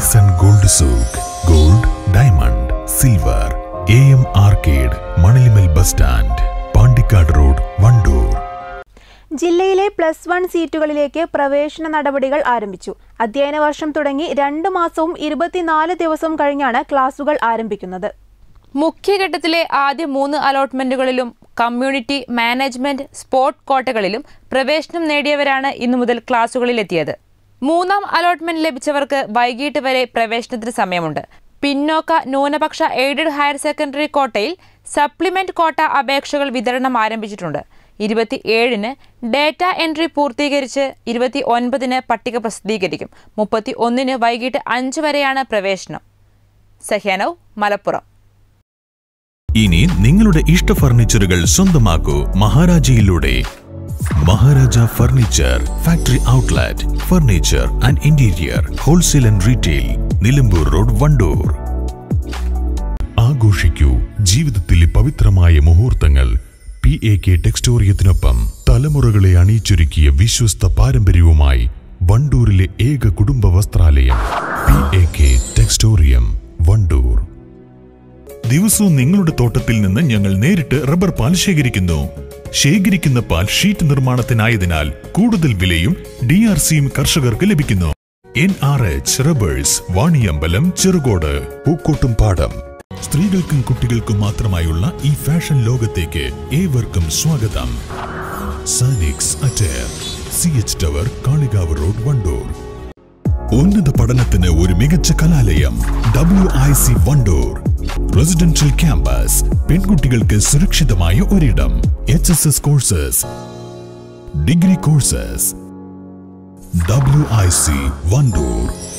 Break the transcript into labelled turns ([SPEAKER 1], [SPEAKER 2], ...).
[SPEAKER 1] റൈസൺ gold സൂക്ക് gold diamond silver A M arcade മണലിമൽ bus stand Pandikkad road Wandoor
[SPEAKER 2] ജില്ലയിലെ plus one സീറ്റുകളിലേക്ക് പ്രവേശന നടപടികൾ ആരംഭിച്ചു അധ്യയന വർഷം തുടങ്ങി രണ്ട് മാസവും ഇരുപത്തിനാല് ദിവസവും കഴിഞ്ഞാണ് ക്ലാസുകൾ ആരംഭിക്കുന്നത്
[SPEAKER 3] മുഖ്യഘട്ടത്തിലെ ആദ്യ മൂന്ന് അലോട്ട്മെന്റുകളിലും കമ്മ്യൂണിറ്റി മാനേജ്മെന്റ് സ്പോർട് കോട്ടകളിലും പ്രവേശനം നേടിയവരാണ് ഇന്നു മുതൽ ക്ലാസുകളിലെത്തിയത് മൂന്നാം അലോട്ട്മെന്റ് ലഭിച്ചവർക്ക് വൈകിട്ട് വരെ പ്രവേശനത്തിന് സമയമുണ്ട് പിന്നോക്ക ന്യൂനപക്ഷ എയ്ഡഡ് ഹയർ സെക്കൻഡറി കോട്ടയിൽ സപ്ലിമെന്റ് കോട്ട അപേക്ഷകൾ വിതരണം ആരംഭിച്ചിട്ടുണ്ട് ഇരുപത്തി ഏഴിന് ഡേറ്റ എൻട്രി പൂർത്തീകരിച്ച് ഇരുപത്തി ഒൻപതിന് പട്ടിക പ്രസിദ്ധീകരിക്കും മുപ്പത്തി ഒന്നിന് വൈകിട്ട് അഞ്ച് വരെയാണ് പ്രവേശനം സഹ്യാനവ് മലപ്പുറം
[SPEAKER 1] ഇനി നിങ്ങളുടെ ഇഷ്ട ഫർണിച്ചറുകൾ സ്വന്തമാക്കൂ മഹാരാജയിലൂടെ Maharaja furniture factory outlet furniture and interior wholesale and retail Nilambur road Wandoor ആഘോഷിക്കൂ ജീവിതത്തിലെ പവിത്രമായ മുഹൂർത്തങ്ങൾ പി എ കെ ടെക്സ്റ്റോറിയത്തിനൊപ്പം തലമുറകളെ അണിയിച്ചൊരുക്കിയ വിശ്വസ്ത പാരമ്പര്യവുമായി വണ്ടൂരിലെ ഏക കുടുംബ വസ്ത്രാലയം P A K Textorium Wandoor ദിവസവും നിങ്ങളുടെ തോട്ടത്തിൽ നിന്ന് ഞങ്ങൾ നേരിട്ട് റബ്ബർ പാൽ ശേഖരിക്കുന്നു ശേഖരിക്കുന്ന പാൽ ഷീറ്റ് നിർമ്മാണത്തിനായതിനാൽ കൂടുതൽ വിലയും ഡി ആർ സിയും കർഷകർക്ക് ലഭിക്കുന്നു N R H rubbers Vaniyambalam Cherukode Pookkottumpadam സ്ത്രീകൾക്കും കുട്ടികൾക്കും മാത്രമായുള്ള ഈ ഫാഷൻ ലോകത്തേക്ക് ഏവർക്കും സ്വാഗതം Sanix attire C H tower Kalikavu road Wandoor ഉന്നത പഠനത്തിന് ഒരു മികച്ച കലാലയം W I C Wandoor residential campus പെൺകുട്ടികൾക്ക് സുരക്ഷിതമായ ഒരിടം H S S courses degree courses W I C Wandoor